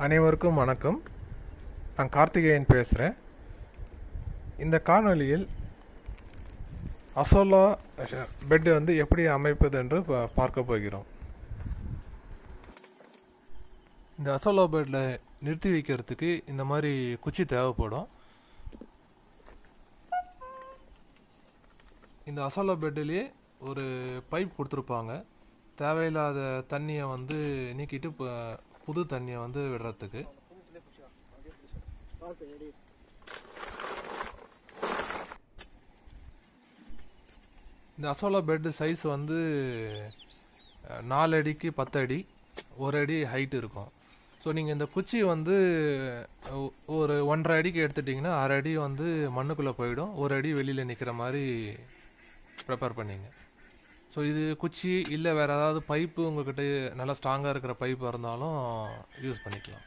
அனைவருக்கும் வணக்கம் நான் கார்த்திகேயன் பேசுகிறேன் இந்த காணொளியில் அசோலா பெட் வந்து எப்படி அமைப்பது என்று பா- பார்க்க போகிறோம் இந்த அசோலா பெட்டில் நிறுத்தி வைக்கிறதுக்கு இந்த மாதிரி குச்சி தேவைப்படும் இந்த அசோலா பெட்டிலேயே ஒரு பைப் கொடுத்துருப்பாங்க தேவையில்லாத தண்ணியை வந்து நீக்கிட்டு ப- புது தண்ணியை வந்து விடுறதுக்கு இந்த அசோலா பெட் சைஸ் வந்து அஹ், நாலு அடிக்கு பத்து அடி ஒரு அடி ஹைட் இருக்கும் ஸோ நீங்கள் இந்த குச்சி வந்து ஒ- ஒரு ஒன்றரை அடிக்கு எடுத்துட்டிங்கன்னா அரை அடி வந்து மண்ணுக்குள்ளே போயிடும் ஒரு அடி வெளியில் நிற்கிற மாதிரி ப்ரிப்பேர் பண்ணிங்க ஸோ இது குச்சி இல்லை வேறு ஏதாவது பைப்பு உங்கள்கிட்ட நல்லா ஸ்ட்ராங்காக இருக்கிற பைப்பு இருந்தாலும் யூஸ் பண்ணிக்கலாம்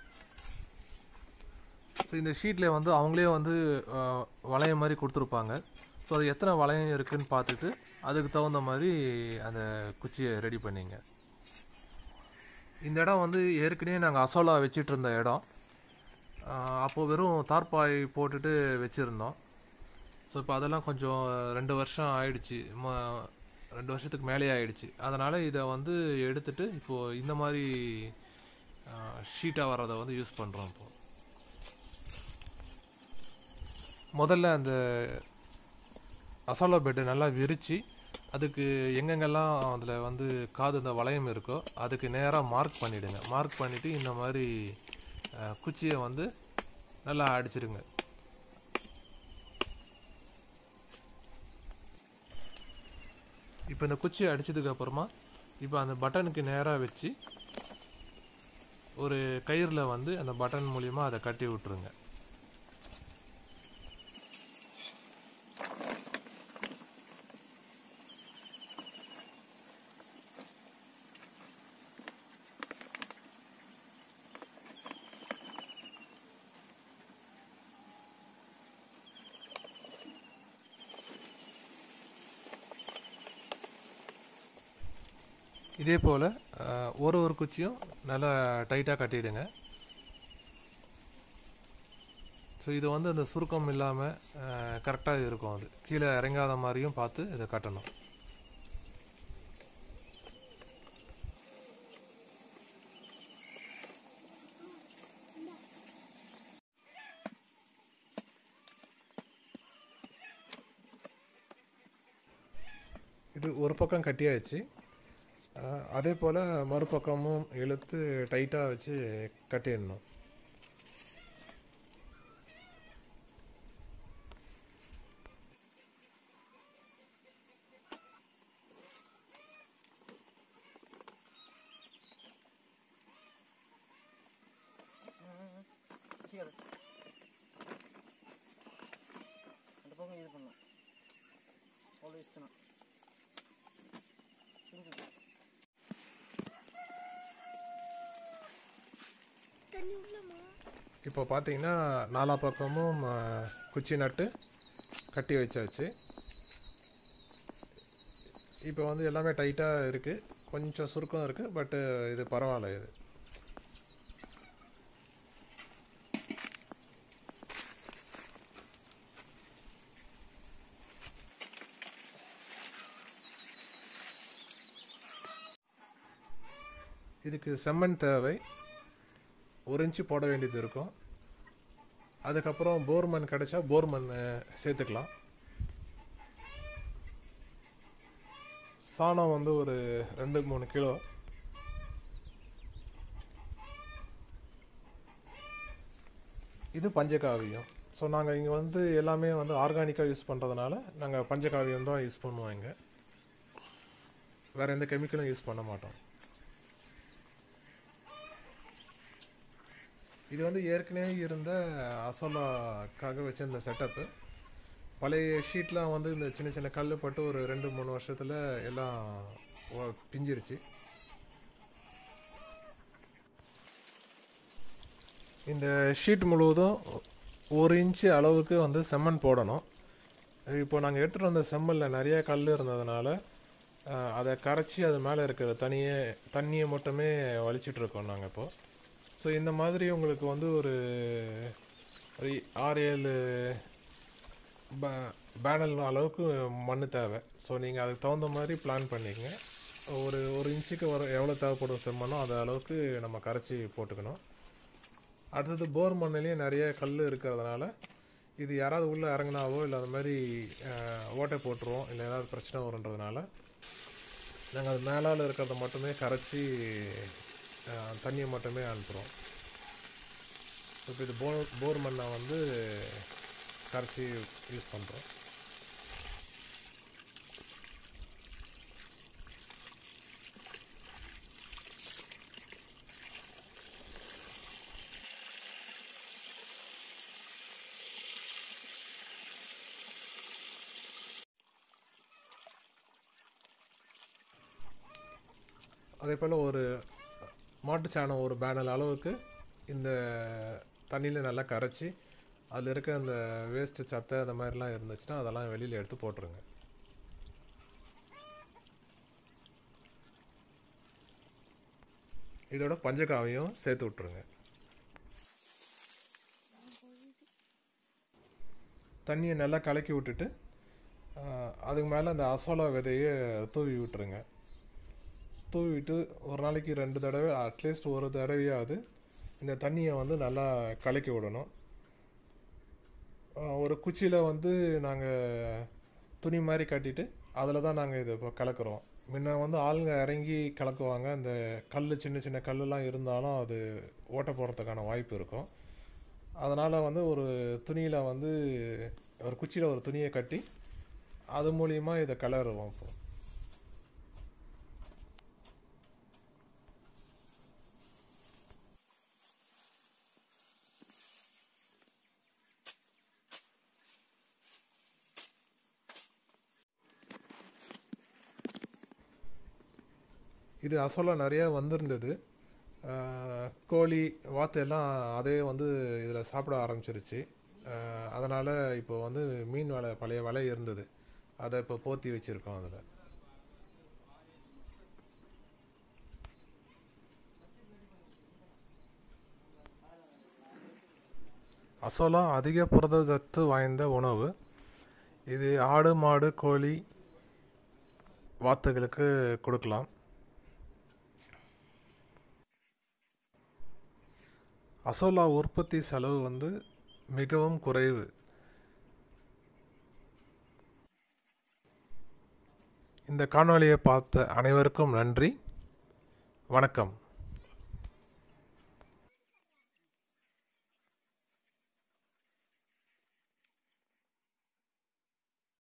ஸோ இந்த ஷீட்டில் வந்து அவங்களே வந்து அஹ், வளையம் மாதிரி கொடுத்துருப்பாங்க ஸோ அது எத்தனை வளையம் இருக்குன்னு பார்த்துட்டு அதுக்கு தகுந்த மாதிரி அந்த குச்சியை ரெடி பண்ணிங்க இந்த இடம் வந்து ஏற்கனவே நாங்கள் அசோலா வச்சிட்டு இருந்த இடம் அஹ், அப்போ வெறும் தார்பாய் போட்டுட்டு வச்சுருந்தோம் ஸோ இப்போ அதெல்லாம் கொஞ்சம் ரெண்டு வருஷம் ஆயிடுச்சு ம- ரெண்டு வருஷத்துக்கு மேலே ஆயிடுச்சு அதனால் இதை வந்து எடுத்துட்டு இப்போது இந்த மாதிரி ஷீட்டாக வர்றதை வந்து யூஸ் பண்ணுறோம் இப்போது முதல்ல அந்த அசோலா பெட்டு நல்லா விரித்து அதுக்கு எங்கெங்கெல்லாம் அதில் வந்து காது இந்த வளையம் இருக்கோ அதுக்கு நேராக மார்க் பண்ணிவிடுங்க மார்க் பண்ணிவிட்டு இந்த மாதிரி அஹ், குச்சியை வந்து நல்லா அடிச்சிடுங்க இப்போ இந்த குச்சியை அடிச்சதுக்கு அப்புறமா இப்போ அந்த பட்டனுக்கு நேராக வச்சு ஒரு கயிறில் வந்து அந்த பட்டன் மூலியமாக அதை கட்டி விட்டுருங்க இதே போல் ஒரு ஒரு குச்சியும் நல்லா டைட்டாக கட்டிடுங்க ஸோ இது வந்து அந்த சுருக்கம் இல்லாமல் கரெக்டாக இருக்கும் அது கீழே இறங்காத மாதிரியும் பார்த்து இதை கட்டணும் இது ஒரு பக்கம் கட்டியாச்சு அஹ், அதே போல் மறுபக்கமும் இழுத்து டைட்டாக வச்சு கட்டிடணும் வச்சுக்காது அந்த பக்கம் இது பண்ணலாம் அவ்வளோ இஷ்டம் இப்போ பார்த்தீங்கன்னா நாலா பக்கமும் அஹ், குச்சி நட்டு கட்டி வச்சாச்சு இப்போ வந்து எல்லாமே டைட்டாக இருக்குது கொஞ்சம் சுருக்கம் இருக்குது பட்டு இது பரவாயில்ல இது இதுக்கு செம்மண் தேவை ஒரு இன்ச்சு போட வேண்டியது இருக்கும் அதுக்கப்புறம் போர் மண் கிடைச்சா போர் மண் சேர்த்துக்கலாம் சாணம் வந்து ஒரு ரெண்டு மூணு கிலோ இது பஞ்சகாவியம் ஸோ நாங்கள் இங்கே வந்து எல்லாமே வந்து ஆர்கானிக்காக யூஸ் பண்ணுறதுனால நாங்கள் பஞ்சகாவியம் தான் யூஸ் பண்ணுவோம் இங்கே வேறு எந்த கெமிக்கலும் யூஸ் பண்ண மாட்டோம் இது வந்து ஏற்கனவே இருந்த அசோலாக்காக வச்சிருந்த செட்டப்பு பழைய ஷீட்லாம் வந்து இந்த சின்ன சின்ன கல் பட்டு ஒரு ரெண்டு மூணு வருஷத்தில் எல்லாம் ஒ- பிஞ்சிருச்சு இந்த ஷீட் முழுவதும் ஒரு இன்ச்சு அளவுக்கு வந்து செம்மண் போடணும் இப்போ நாங்கள் எடுத்துகிட்டு வந்த செம்மண்ணில் நிறைய கல் இருந்ததுனால அஹ், அதை கரைச்சி அது மேலே இருக்கிற தனியே தண்ணியை மட்டுமே வலிச்சிட்ருக்கோம் நாங்கள் இப்போது ஸோ இந்த மாதிரி உங்களுக்கு வந்து ஒரு ஒரு ஆறு ஏழு பே- பேனல் அளவுக்கு மண் தேவை ஸோ நீங்கள் அதுக்கு தகுந்த மாதிரி பிளான் பண்ணிக்கங்க ஒரு ஒரு இன்ச்சுக்கு வர எவ்வளோ தேவைப்படும் செம்மண்ணோ அந்த அளவுக்கு நம்ம கரைச்சி போட்டுக்கணும் அடுத்தது போர் மண்ணிலேயே நிறைய கல் இருக்கிறதுனால இது யாராவது உள்ளே இறங்குனாவோ இல்லை அந்த மாதிரி அஹ், ஓட்டை போட்டுருவோம் இல்லை ஏதாவது பிரச்சனை வருன்றதுனால நாங்கள் அது மேலால் இருக்கிறத மட்டுமே கரைச்சி அஹ், தண்ணியை மட்டுமே அனுப்புகிறோம் இப்போ இது போர் போர் மண்ணை வந்து கரைச்சி யூஸ் பண்ணுறோம் அதே போல் ஒரு மாட்டுச்சாணம் ஒரு பேனல் அளவுக்கு இந்த தண்ணியில் நல்லா கரைச்சி அதில் இருக்க அந்த வேஸ்ட்டு சத்தை அந்த மாதிரிலாம் இருந்துச்சுன்னா அதெல்லாம் வெளியில் எடுத்து போட்டுருங்க இதோட பஞ்சகாவையும் சேர்த்து விட்ருங்க தண்ணியை நல்லா கலக்கி விட்டுட்டு ஆஹ், அதுக்கு மேலே அந்த அசோலா விதையை தூவி விட்டுருங்க தூவி விட்டு ஒரு நாளைக்கு ரெண்டு தடவை அட்லீஸ்ட் ஒரு தடவையாவது இந்த தண்ணியை வந்து நல்லா கலக்கி விடணும் ஆஹ், ஒரு குச்சியில் வந்து நாங்கள் துணி மாதிரி கட்டிட்டு அதில் தான் நாங்கள் இது இப்போ கலக்கிறோம் முன்ன வந்து ஆளுங்க இறங்கி கலக்குவாங்க இந்த கல் சின்ன சின்ன கல்லுலாம் இருந்தாலும் அது ஓட்ட போகிறதுக்கான வாய்ப்பு இருக்கும் அதனால் வந்து ஒரு துணியில் வந்து ஒரு குச்சியில் ஒரு துணியை கட்டி அது மூலியமாக இதை கலருவோம் இப்போ இது அசோலா நிறையா வந்திருந்தது ஆஹ், கோழி வாத்து எல்லாம் அதே வந்து இதில் சாப்பிட ஆரம்பிச்சிருச்சு அதனால் இப்போ வந்து மீன் வலை பழைய வலை இருந்தது அதை இப்போ போத்தி வச்சுருக்கோம் அதில் அசோலா அதிக புரதச்சத்து வாய்ந்த உணவு இது ஆடு மாடு கோழி வாத்துகளுக்கு கொடுக்கலாம் அசோலா உற்பத்தி செலவு வந்து மிகவும் குறைவு இந்த காணொளியை பார்த்த அனைவருக்கும் நன்றி வணக்கம்